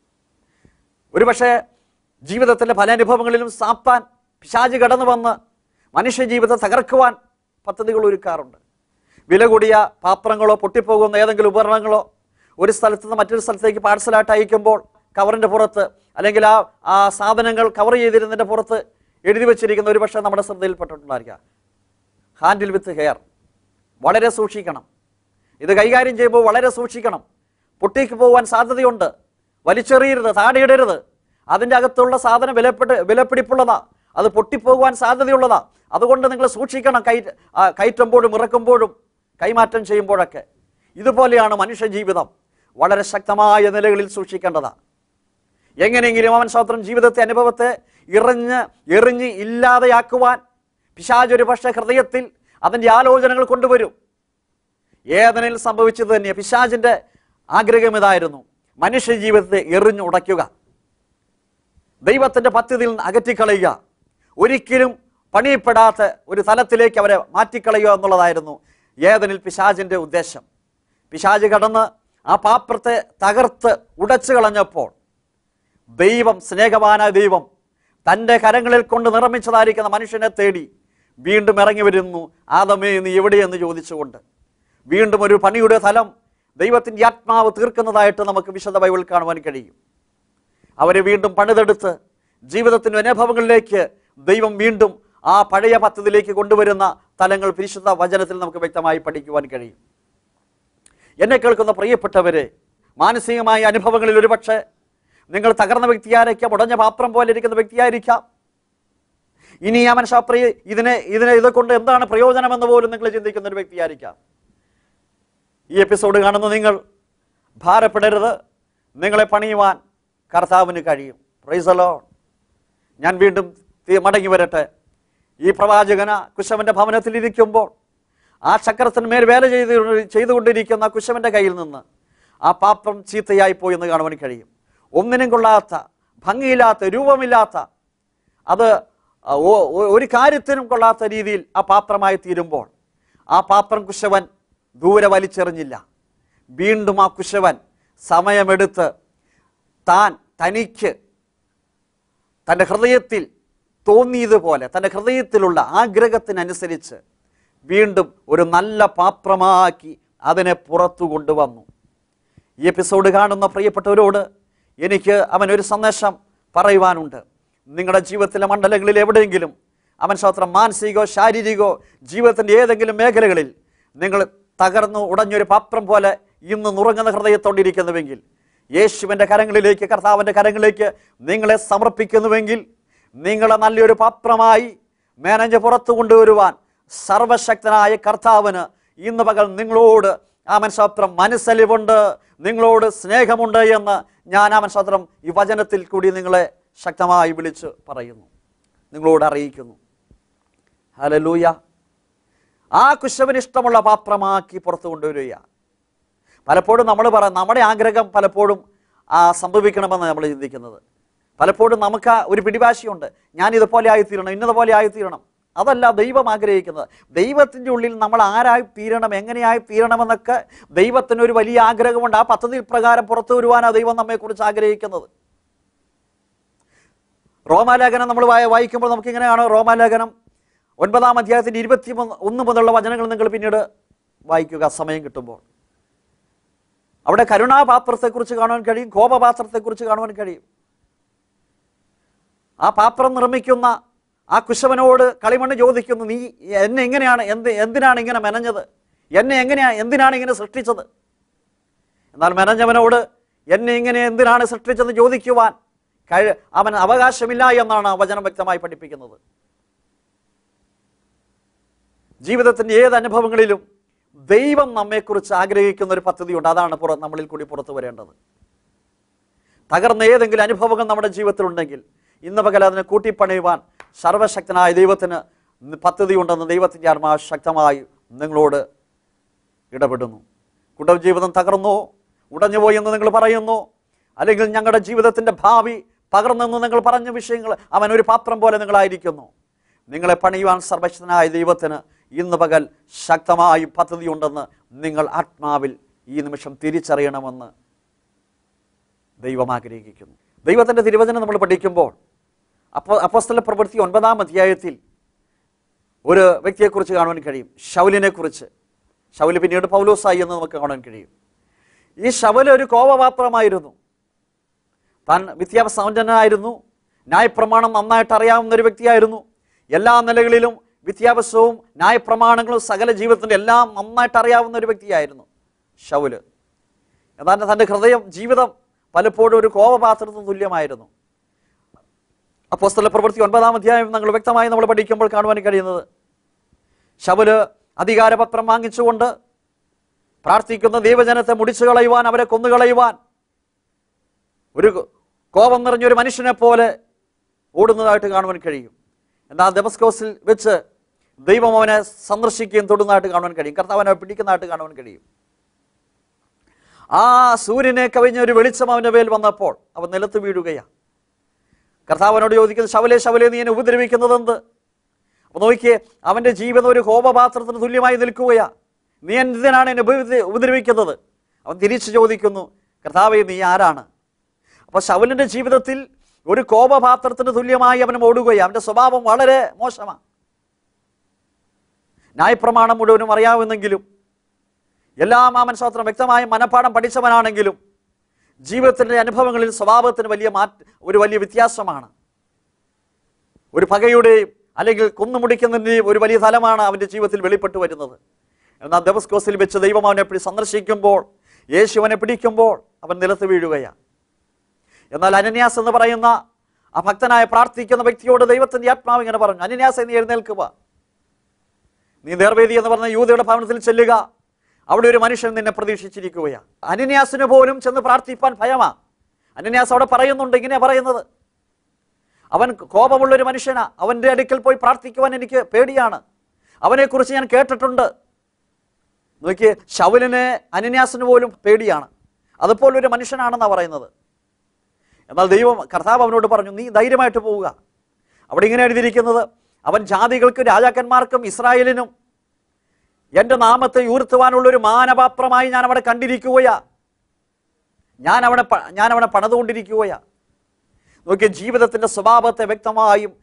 ഒരുപക്ഷെ ജീവിതത്തിൻ്റെ പല അനുഭവങ്ങളിലും സാത്താൻ പിശാച് കടന്നു വന്ന് മനുഷ്യജീവിതം തകർക്കുവാൻ പദ്ധതികൾ ഒരുക്കാറുണ്ട് വില കൂടിയ പാത്രങ്ങളോ പൊട്ടിപ്പോകുന്ന ഏതെങ്കിലും ഉപകരണങ്ങളോ ഒരു സ്ഥലത്ത് നിന്ന് മറ്റൊരു സ്ഥലത്തേക്ക് പാഴ്സലായിട്ട് അയക്കുമ്പോൾ കവറിൻ്റെ പുറത്ത് അല്ലെങ്കിൽ ആ ആ സാധനങ്ങൾ കവർ ചെയ്തിരുന്നതിൻ്റെ പുറത്ത് എഴുതി വെച്ചിരിക്കുന്ന ഒരു പക്ഷേ നമ്മുടെ ശ്രദ്ധയിൽപ്പെട്ടിട്ടുണ്ടായിരിക്കാം ഹാൻഡിൽ വിത്ത് ഹെയർ വളരെ സൂക്ഷിക്കണം ഇത് കൈകാര്യം ചെയ്യുമ്പോൾ വളരെ സൂക്ഷിക്കണം പൊട്ടിക്ക് പോകാൻ സാധ്യതയുണ്ട് വലിച്ചെറിയരുത് താടിയിടരുത് അതിൻ്റെ അകത്തുള്ള സാധനം വിലപ്പെട്ട് വിലപിടിപ്പുള്ളതാ അത് പൊട്ടിപ്പോകുവാൻ സാധ്യതയുള്ളതാ അതുകൊണ്ട് നിങ്ങൾ സൂക്ഷിക്കണം കൈ ആ, കയറ്റുമ്പോഴും ഇറക്കുമ്പോഴും കൈമാറ്റം ചെയ്യുമ്പോഴൊക്കെ ഇതുപോലെയാണ് മനുഷ്യജീവിതം വളരെ ശക്തമായ നിലകളിൽ സൂക്ഷിക്കേണ്ടതാണ് എങ്ങനെയെങ്കിലും അവൻ സ്വത്രം ജീവിതത്തെ അനുഭവത്തെ ഇറഞ്ഞ് എറിഞ്ഞ് ഇല്ലാതെയാക്കുവാൻ പിശാജ് ഒരു പക്ഷേ ഹൃദയത്തിൽ അതിൻ്റെ ആലോചനകൾ കൊണ്ടുവരും ഏതനിൽ സംഭവിച്ചത് തന്നെ പിശാജിൻ്റെ ആഗ്രഹം ഇതായിരുന്നു മനുഷ്യ ജീവിതത്തെ എറിഞ്ഞുടയ്ക്കുക ദൈവത്തിൻ്റെ പദ്ധതിയിൽ നിന്ന് അകറ്റിക്കളയുക ഒരിക്കലും പണിയപ്പെടാത്ത ഒരു തലത്തിലേക്ക് അവരെ മാറ്റിക്കളയുക എന്നുള്ളതായിരുന്നു ഏതനിൽ പിശാജിൻ്റെ ഉദ്ദേശം പിശാജ് കടന്ന് ആ പാത്രത്തെ തകർത്ത് ഉടച്ചു കളഞ്ഞപ്പോൾ ദൈവം സ്നേഹവാനായ ദൈവം തൻ്റെ കരങ്ങളിൽ കൊണ്ട് നിർമ്മിച്ചതായിരിക്കുന്ന മനുഷ്യനെ തേടി വീണ്ടും ഇറങ്ങി വരുന്നു ആദമേ നീ എവിടെയെന്ന് ചോദിച്ചുകൊണ്ട് വീണ്ടും ഒരു പണിയുടെ ഫലം ദൈവത്തിൻ്റെ ആത്മാവ് തീർക്കുന്നതായിട്ട് നമുക്ക് വിശദ ബൈബിൾ കാണുവാൻ കഴിയും അവരെ വീണ്ടും പണിതെടുത്ത് ജീവിതത്തിൻ്റെ അനുഭവങ്ങളിലേക്ക് ദൈവം വീണ്ടും ആ പഴയ പദ്ധതിയിലേക്ക് കൊണ്ടുവരുന്ന തലങ്ങൾ പരിശുദ്ധ വചനത്തിൽ നമുക്ക് വ്യക്തമായി പഠിക്കുവാൻ കഴിയും എന്നെ കേൾക്കുന്ന പ്രിയപ്പെട്ടവരെ മാനസികമായ അനുഭവങ്ങളിൽ ഒരുപക്ഷെ നിങ്ങൾ തകർന്ന വ്യക്തിയായിരിക്കാം ഉടഞ്ഞ പാത്രം പോലെ ഇരിക്കുന്ന വ്യക്തിയായിരിക്കാം ഇനി ആ മനുഷ്യ ഇതിനെ ഇതിനെ ഇത് കൊണ്ട് എന്താണ് പ്രയോജനമെന്ന് പോലും നിങ്ങൾ ചിന്തിക്കുന്ന ഒരു വ്യക്തിയായിരിക്കാം ഈ എപ്പിസോഡ് കാണുന്ന നിങ്ങൾ ഭാരപ്പെടരുത് നിങ്ങളെ പണിയുവാൻ കർത്താവിന് കഴിയും പ്രൈസലോ ഞാൻ വീണ്ടും തി- മടങ്ങി വരട്ടെ ഈ പ്രവാചകന കുശവന്റെ ഭവനത്തിലിരിക്കുമ്പോൾ ആ ചക്രത്തിന്മേൽ വേല ചെയ്ത് ചെയ്തുകൊണ്ടിരിക്കുന്ന കുശവന്റെ കയ്യിൽ നിന്ന് ആ പാത്രം ചീത്തയായി പോയി എന്ന് കാണുവാൻ കഴിയും ഒന്നിനും കൊള്ളാത്ത ഭംഗിയില്ലാത്ത രൂപമില്ലാത്ത അത് ഒ- ഒ- ഒരു കാര്യത്തിനും കൊള്ളാത്ത രീതിയിൽ ആ പാത്രമായി തീരുമ്പോൾ ആ പാത്രം കുശവൻ ദൂരെ വലിച്ചെറിഞ്ഞില്ല വീണ്ടും ആ കുശവൻ സമയമെടുത്ത് താൻ തനിക്ക് തൻ്റെ ഹൃദയത്തിൽ തോന്നിയതുപോലെ തൻ്റെ ഹൃദയത്തിലുള്ള ആഗ്രഹത്തിനനുസരിച്ച് വീണ്ടും ഒരു നല്ല പാത്രമാക്കി അതിനെ പുറത്തു കൊണ്ടുവന്നു ഈ എപ്പിസോഡ് കാണുന്ന പ്രിയപ്പെട്ടവരോട് എനിക്ക് അവൻ ഒരു സന്ദേശം പറയുവാനുണ്ട് നിങ്ങളുടെ ജീവിതത്തിലെ മണ്ഡലങ്ങളിൽ എവിടെയെങ്കിലും അവൻ സ്വത്രം മാനസികമോ ശാരീരികമോ ജീവിതത്തിൻ്റെ ഏതെങ്കിലും മേഖലകളിൽ നിങ്ങൾ തകർന്നു ഉടഞ്ഞൊരു പാത്രം പോലെ ഇന്ന് നുറങ്ങുന്ന ഹൃദയത്തോണ്ടിരിക്കുന്നുവെങ്കിൽ യേശുവിൻ്റെ കരങ്ങളിലേക്ക് കർത്താവിൻ്റെ കരങ്ങളിലേക്ക് നിങ്ങളെ സമർപ്പിക്കുന്നുവെങ്കിൽ നിങ്ങളെ നല്ലൊരു പാത്രമായി മേനഞ്ച് പുറത്തു കൊണ്ടുവരുവാൻ സർവശക്തനായ കർത്താവിന് ഇന്ന് പകൽ നിങ്ങളോട് ആമൻ സ്വത്രം മനസ്സലിവുണ്ട് നിങ്ങളോട് സ്നേഹമുണ്ട് എന്ന് ഞാൻ ആമൻ സ്വത്രം ഈ വചനത്തിൽ കൂടി നിങ്ങളെ ശക്തമായി വിളിച്ച് പറയുന്നു നിങ്ങളോട് അറിയിക്കുന്നു ഹലലൂയ ആ കുശവന് ഇഷ്ടമുള്ള പാത്രമാക്കി പുറത്തു കൊണ്ടുവരിക പലപ്പോഴും നമ്മൾ പറ നമ്മുടെ ആഗ്രഹം പലപ്പോഴും ആ, സംഭവിക്കണമെന്ന് നമ്മൾ ചിന്തിക്കുന്നത് പലപ്പോഴും നമുക്ക് ആ ഒരു പിടിവാശിയുണ്ട് ഞാൻ ഇതുപോലെ ആയിത്തീരണം ഇന്നതുപോലെ ആയിത്തീരണം അതല്ല ദൈവം ആഗ്രഹിക്കുന്നത് ദൈവത്തിൻ്റെ ഉള്ളിൽ നമ്മൾ ആരായി തീരണം എങ്ങനെയായി തീരണമെന്നൊക്കെ ദൈവത്തിന് ഒരു വലിയ ആഗ്രഹമുണ്ട് ആ പദ്ധതി പ്രകാരം പുറത്തു വരുവാനാണ് ദൈവം നമ്മെക്കുറിച്ച് ആഗ്രഹിക്കുന്നത് റോമാലേഖനം നമ്മൾ വായ വായിക്കുമ്പോൾ നമുക്ക് ഇങ്ങനെയാണ് റോമാലേഖനം ഒൻപതാം അധ്യായത്തിൻ്റെ ഇരുപത്തി ഒന്ന് മുതലുള്ള വചനങ്ങൾ നിങ്ങൾ പിന്നീട് വായിക്കുക സമയം കിട്ടുമ്പോൾ അവിടെ കരുണാപാത്രത്തെക്കുറിച്ച് കാണുവാൻ കഴിയും കോപപാത്രത്തെക്കുറിച്ച് കാണുവാൻ കഴിയും ആ പാത്രം നിർമ്മിക്കുന്ന ആ കുശവനോട് കളിമണ്ണ് ചോദിക്കുന്നു നീ എന്നെ എങ്ങനെയാണ് എന്ത് എന്തിനാണ് ഇങ്ങനെ മെനഞ്ഞത് എന്നെ എങ്ങനെയാണ് എന്തിനാണ് ഇങ്ങനെ സൃഷ്ടിച്ചത് എന്നാൽ മെനഞ്ഞവനോട് എന്നെ ഇങ്ങനെ എന്തിനാണ് സൃഷ്ടിച്ചത് ചോദിക്കുവാൻ കഴി അവൻ അവകാശമില്ല എന്നാണ് ആ വചനം വ്യക്തമായി പഠിപ്പിക്കുന്നത് ജീവിതത്തിൻ്റെ ഏത് അനുഭവങ്ങളിലും ദൈവം നമ്മെക്കുറിച്ച് ആഗ്രഹിക്കുന്ന ഒരു പദ്ധതിയുണ്ട് അതാണ് പുറ നമ്മളിൽ കൂടി പുറത്തു വരേണ്ടത് തകർന്ന ഏതെങ്കിലും അനുഭവങ്ങൾ നമ്മുടെ ജീവിതത്തിലുണ്ടെങ്കിൽ ഇന്ന് പകൽ അതിനെ കൂട്ടിപ്പണിയുവാൻ സർവശക്തനായ ദൈവത്തിന് പദ്ധതിയുണ്ടെന്ന് ദൈവത്തിൻ്റെ ആത്മാവ് ശക്തമായി നിങ്ങളോട് ഇടപെടുന്നു കുടുംബജീവിതം തകർന്നു ഉടഞ്ഞുപോയി എന്ന് നിങ്ങൾ പറയുന്നു അല്ലെങ്കിൽ ഞങ്ങളുടെ ജീവിതത്തിൻ്റെ ഭാവി തകർന്നെന്ന് നിങ്ങൾ പറഞ്ഞ വിഷയങ്ങൾ അവൻ ഒരു പാത്രം പോലെ നിങ്ങളായിരിക്കുന്നു നിങ്ങളെ പണിയുവാൻ സർവശക്തനായ ദൈവത്തിന് ഇന്ന് പകൽ ശക്തമായി പദ്ധതിയുണ്ടെന്ന് നിങ്ങൾ ആത്മാവിൽ ഈ നിമിഷം തിരിച്ചറിയണമെന്ന് ദൈവം ആഗ്രഹിക്കുന്നു ദൈവത്തിൻ്റെ തിരുവചനം നമ്മൾ പഠിക്കുമ്പോൾ അപ്പോ അപ്പോസ്തല പ്രവൃത്തി ഒൻപതാം അധ്യായത്തിൽ ഒരു വ്യക്തിയെക്കുറിച്ച് കാണുവാൻ കഴിയും ഷൗലിനെ കുറിച്ച് ഷൗല് പിന്നീട് പൗലോസായി എന്ന് നമുക്ക് കാണാൻ കഴിയും ഈ ഷവല് ഒരു കോപപാത്രമായിരുന്നു താൻ വിദ്യാഭ്യാസമ്പന്നനായിരുന്നു ന്യായപ്രമാണം നന്നായിട്ട് അറിയാവുന്ന ഒരു വ്യക്തിയായിരുന്നു എല്ലാ നിലകളിലും വിദ്യാഭ്യാസവും ന്യായപ്രമാണങ്ങളും സകല ജീവിതത്തിൻ്റെ എല്ലാം നന്നായിട്ട് അറിയാവുന്ന ഒരു വ്യക്തിയായിരുന്നു ഷൗല് എന്നാൽ തൻ്റെ ഹൃദയം ജീവിതം പലപ്പോഴും ഒരു കോപപാത്രത്തിന് തുല്യമായിരുന്നു അപ്പോസ്തല പ്രവൃത്തി ഒൻപതാം അധ്യായം ഞങ്ങൾ വ്യക്തമായി നമ്മൾ പഠിക്കുമ്പോൾ കാണുവാൻ കഴിയുന്നത് ശബല് അധികാരപത്രം വാങ്ങിച്ചുകൊണ്ട് പ്രാർത്ഥിക്കുന്ന ദൈവജനത്തെ മുടിച്ചു കളയുവാൻ അവരെ കൊന്നുകളയുവാൻ ഒരു കോപം നിറഞ്ഞൊരു മനുഷ്യനെ പോലെ ഓടുന്നതായിട്ട് കാണുവാൻ കഴിയും എന്നാൽ ദമസ്കോസിൽ വെച്ച് ദൈവം അവനെ സന്ദർശിക്കുകയും തൊടുന്നതായിട്ട് കാണുവാൻ കഴിയും കർത്താവിനെ പിടിക്കുന്നതായിട്ട് കാണുവാൻ കഴിയും ആ സൂര്യനെ കവിഞ്ഞ ഒരു വെളിച്ചം അവൻ്റെ മേൽ വന്നപ്പോൾ അവൻ നിലത്ത് വീഴുകയാണ് കർത്താവിനോട് ചോദിക്കുന്നത് ശവലെ ശവലെ നീ എന്നെ ഉപദ്രവിക്കുന്നത് എന്ത് അപ്പൊ നോക്കിയേ അവൻ്റെ ജീവിതം ഒരു കോപപാത്രത്തിന് തുല്യമായി നിൽക്കുകയാ നീ എന്തിനാണ് എന്നെ ഉപദ്ര- ഉപദ്രവിക്കുന്നത് അവൻ തിരിച്ചു ചോദിക്കുന്നു കർത്താവെ നീ ആരാണ് അപ്പോൾ ശവലിൻ്റെ ജീവിതത്തിൽ ഒരു കോപപാത്രത്തിന് തുല്യമായി അവൻ ഓടുകയാണ് അവൻ്റെ സ്വഭാവം വളരെ മോശമാണ് ന്യായപ്രമാണം മുഴുവനും അറിയാവുന്നെങ്കിലും എല്ലാ മാമൻ സ്വാത്രം വ്യക്തമായ മനഃപ്പാഠം പഠിച്ചവനാണെങ്കിലും ജീവിതത്തിൻ്റെ അനുഭവങ്ങളിൽ സ്വഭാവത്തിന് വലിയ മാറ്റ ഒരു വലിയ വ്യത്യാസമാണ് ഒരു പകയുടെയും അല്ലെങ്കിൽ കുന്നുമുടിക്കുന്നതിൻ്റെയും ഒരു വലിയ തലമാണ് അവൻ്റെ ജീവിതത്തിൽ വെളിപ്പെട്ടു വരുന്നത് എന്നാൽ ദമസ്കോസിൽ വെച്ച് ദൈവം അവനെ പിടി സന്ദർശിക്കുമ്പോൾ യേശു അവനെ പിടിക്കുമ്പോൾ അവൻ നിലത്ത് വീഴുകയാണ് എന്നാൽ അനന്യാസ് എന്ന് പറയുന്ന ആ ഭക്തനായ പ്രാർത്ഥിക്കുന്ന വ്യക്തിയോട് ദൈവത്തിൻ്റെ ആത്മാവ് ഇങ്ങനെ പറഞ്ഞു അനന്യാസ് നീ എഴുന്നേൽക്കുക നീ നേർവേദി എന്ന് പറഞ്ഞ യൂതയുടെ ഭവനത്തിൽ ചെല്ലുക അവിടെ ഒരു മനുഷ്യൻ നിന്നെ പ്രതീക്ഷിച്ചിരിക്കുകയാണ് അനന്യാസിന് പോലും ചെന്ന് പ്രാർത്ഥിപ്പാൻ ഭയമാ അനന്യാസ് അവിടെ പറയുന്നുണ്ട് ഇങ്ങനെ പറയുന്നത് അവൻ കോപമുള്ള ഒരു മനുഷ്യനാ അവൻ്റെ അടുക്കൽ പോയി പ്രാർത്ഥിക്കുവാൻ എനിക്ക് പേടിയാണ് അവനെക്കുറിച്ച് ഞാൻ കേട്ടിട്ടുണ്ട് നോക്കിയേ ശൗലിന് അനന്യാസിന് പോലും പേടിയാണ് അതുപോലെ ഒരു മനുഷ്യനാണെന്നാണ് പറയുന്നത് എന്നാൽ ദൈവം കർത്താവ് അവനോട് പറഞ്ഞു നീ ധൈര്യമായിട്ട് പോവുക അവിടെ ഇങ്ങനെ എഴുതിയിരിക്കുന്നത് അവൻ ജാതികൾക്കും രാജാക്കന്മാർക്കും ഇസ്രായേലിനും എൻ്റെ നാമത്തെ ഉയർത്തുവാനുള്ള ഒരു മാനപാത്രമായി ഞാൻ അവിടെ കണ്ടിരിക്കുകയാ ഞാൻ അവനെ പ- ഞാൻ അവനെ പണിതുകൊണ്ടിരിക്കുകയാ നോക്കിയ ജീവിതത്തിൻ്റെ സ്വഭാവത്തെ വ്യക്തമായും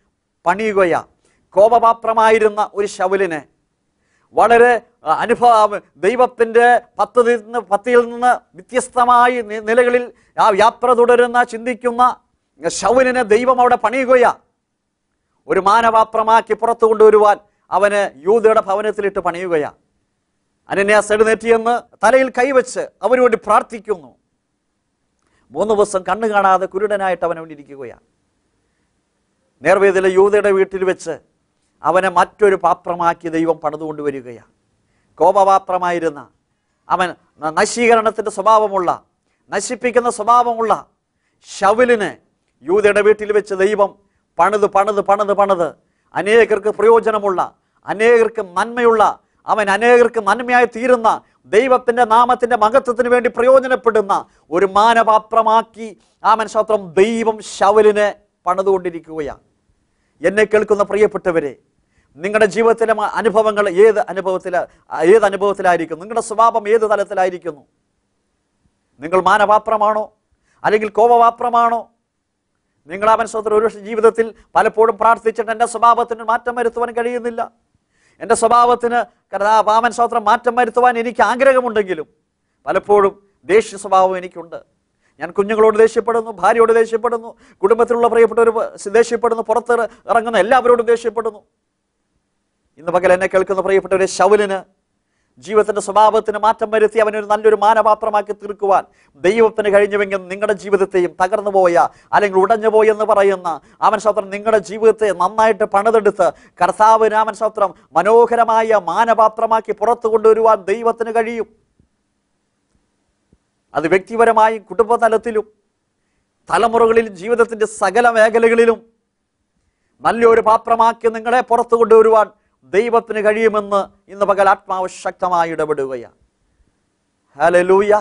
പണിയുകയാ കോപപാത്രമായിരുന്ന ഒരു ശൗലിനെ വളരെ ആ, അനുഭവ ദൈവത്തിൻ്റെ പദ്ധതിയിൽ നിന്ന് പത്തിയിൽ നിന്ന് വ്യത്യസ്തമായി നി- നിലകളിൽ ആ യാത്ര തുടരുന്ന ചിന്തിക്കുന്ന ശൗലിനെ ദൈവം അവിടെ പണിയുകയാ ഒരു മാനപാത്രമാക്കി പുറത്തു കൊണ്ടുവരുവാൻ അവന് യൂതയുടെ ഭവനത്തിലിട്ട് പണിയുകയാ അനന്യാസ് എഴുന്നേറ്റിയെന്ന് തലയിൽ കൈവച്ച് അവന് വേണ്ടി പ്രാർത്ഥിക്കുന്നു മൂന്ന് ദിവസം കണ്ണു കാണാതെ കുരുടനായിട്ട് അവൻ അവിടെ ഇരിക്കുകയാണ് നേർവേദിയിലെ യൂതയുടെ വീട്ടിൽ വെച്ച് അവനെ മറ്റൊരു പാത്രമാക്കി ദൈവം പണിതുകൊണ്ടുവരികയാണ് കോപപാത്രമായിരുന്ന അവൻ ന- നശീകരണത്തിൻ്റെ സ്വഭാവമുള്ള നശിപ്പിക്കുന്ന സ്വഭാവമുള്ള ശവലിന് യൂതയുടെ വീട്ടിൽ വെച്ച് ദൈവം പണിത് പണിത് പണിത് പണിത് അനേകർക്ക് പ്രയോജനമുള്ള അനേകർക്ക് നന്മയുള്ള അവൻ അനേകർക്ക് നന്മയായി തീരുന്ന ദൈവത്തിൻ്റെ നാമത്തിൻ്റെ മഹത്വത്തിന് വേണ്ടി പ്രയോജനപ്പെടുന്ന ഒരു മാനപാത്രമാക്കി ആമൻ ശാസ്ത്രം ദൈവം ശവലിനെ പണിതുകൊണ്ടിരിക്കുകയാണ് എന്നെ കേൾക്കുന്ന പ്രിയപ്പെട്ടവരെ നിങ്ങളുടെ ജീവിതത്തിലെ മ- അനുഭവങ്ങൾ ഏത് അനുഭവത്തിൽ ഏത് അനുഭവത്തിലായിരിക്കും നിങ്ങളുടെ സ്വഭാവം ഏത് തലത്തിലായിരിക്കുന്നു നിങ്ങൾ മാനപാത്രമാണോ അല്ലെങ്കിൽ കോപപാത്രമാണോ നിങ്ങൾ അവൻ സ്വന്തം ഒരു ജീവിതത്തിൽ പലപ്പോഴും പ്രാർത്ഥിച്ചിട്ട് എൻ്റെ സ്വഭാവത്തിന് മാറ്റം വരുത്തുവാൻ കഴിയുന്നില്ല എൻ്റെ സ്വഭാവത്തിന് പാമൻ സ്വത്രം മാറ്റം വരുത്തുവാൻ എനിക്ക് ആഗ്രഹമുണ്ടെങ്കിലും പലപ്പോഴും ദേഷ്യ സ്വഭാവം എനിക്കുണ്ട് ഞാൻ കുഞ്ഞുങ്ങളോട് ദേഷ്യപ്പെടുന്നു ഭാര്യയോട് ദേഷ്യപ്പെടുന്നു കുടുംബത്തിലുള്ള പ്രിയപ്പെട്ടവർ ദേഷ്യപ്പെടുന്നു പുറത്ത് ഇറങ്ങുന്ന എല്ലാവരോടും ദേഷ്യപ്പെടുന്നു ഇന്ന് പകൽ എന്നെ കേൾക്കുന്ന പ്രിയപ്പെട്ടവരെ ശൗലിന് ജീവിതത്തിന്റെ സ്വഭാവത്തിന് മാറ്റം വരുത്തി അവനൊരു നല്ലൊരു മാനപാത്രമാക്കി തീർക്കുവാൻ ദൈവത്തിന് കഴിഞ്ഞുവെങ്കിൽ നിങ്ങളുടെ ജീവിതത്തെയും തകർന്നു പോയ അല്ലെങ്കിൽ ഉടഞ്ഞു പോയെന്ന് പറയുന്ന അവൻ സ്വത്രം നിങ്ങളുടെ ജീവിതത്തെ നന്നായിട്ട് പണിതെടുത്ത് കർത്താവിന് അവൻ സ്വത്രം മനോഹരമായ മാനപാത്രമാക്കി പുറത്തു കൊണ്ടുവരുവാൻ ദൈവത്തിന് കഴിയും അത് വ്യക്തിപരമായും കുടുംബതലത്തിലും തലമുറകളിലും ജീവിതത്തിന്റെ സകല മേഖലകളിലും നല്ലൊരു പാത്രമാക്കി നിങ്ങളെ പുറത്തു കൊണ്ടുവരുവാൻ ദൈവത്തിന് കഴിയുമെന്ന് ഇന്ന് പകൽ ആത്മാവ് ശക്തമായി ഇടപെടുകയാണ് ഹലലൂയ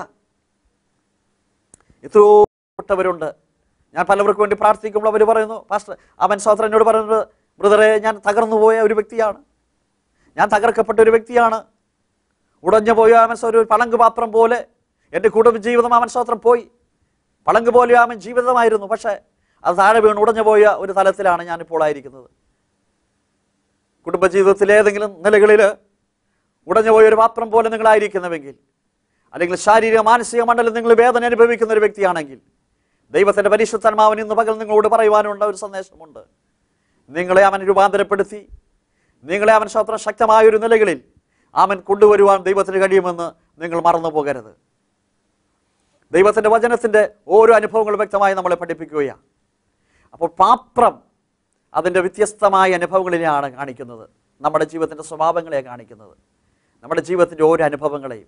എത്രയോട്ടവരുണ്ട് ഞാൻ പലവർക്കും വേണ്ടി പ്രാർത്ഥിക്കുമ്പോൾ അവർ പറയുന്നു പാസ്റ്റർ അവൻ സഹോദരൻ എന്നോട് പറയുന്നത് ബ്രദറെ ഞാൻ തകർന്നു പോയ ഒരു വ്യക്തിയാണ് ഞാൻ തകർക്കപ്പെട്ട ഒരു വ്യക്തിയാണ് ഉടഞ്ഞു പോയ അവൻ സഹോദരൻ ഒരു പളങ്ക് പാത്രം പോലെ എൻ്റെ കുടുംബ ജീവിതം അവൻ സ്വത്രം പോയി പളങ്ക് പോലെ അവൻ ജീവിതമായിരുന്നു പക്ഷേ അത് താഴെ വീണ് ഉടഞ്ഞു പോയ ഒരു തലത്തിലാണ് ഞാനിപ്പോൾ ആയിരിക്കുന്നത് കുടുംബജീവിതത്തിലെ ഏതെങ്കിലും നിലകളിൽ ഉടഞ്ഞു പോയ ഒരു പാത്രം പോലെ നിങ്ങളായിരിക്കുന്നുവെങ്കിൽ അല്ലെങ്കിൽ ശാരീരിക മാനസിക മണ്ഡലം നിങ്ങൾ വേദന അനുഭവിക്കുന്ന ഒരു വ്യക്തിയാണെങ്കിൽ ദൈവത്തിൻ്റെ പരിശുദ്ധാത്മാവൻ ഇന്ന് പകൽ നിങ്ങളോട് പറയുവാനുള്ള ഒരു സന്ദേശമുണ്ട് നിങ്ങളെ അവൻ രൂപാന്തരപ്പെടുത്തി നിങ്ങളെ അവൻ സ്വത്രം ശക്തമായ ഒരു നിലകളിൽ അവൻ കൊണ്ടുവരുവാൻ ദൈവത്തിന് കഴിയുമെന്ന് നിങ്ങൾ മറന്നു പോകരുത് ദൈവത്തിൻ്റെ വചനത്തിൻ്റെ ഓരോ അനുഭവങ്ങൾ വ്യക്തമായി നമ്മളെ പഠിപ്പിക്കുകയാണ് അപ്പോൾ പാത്രം അതിൻ്റെ വ്യത്യസ്തമായ അനുഭവങ്ങളിലാണ് കാണിക്കുന്നത് നമ്മുടെ ജീവിതത്തിൻ്റെ സ്വഭാവങ്ങളെ കാണിക്കുന്നത് നമ്മുടെ ജീവിതത്തിൻ്റെ ഓരോ അനുഭവങ്ങളെയും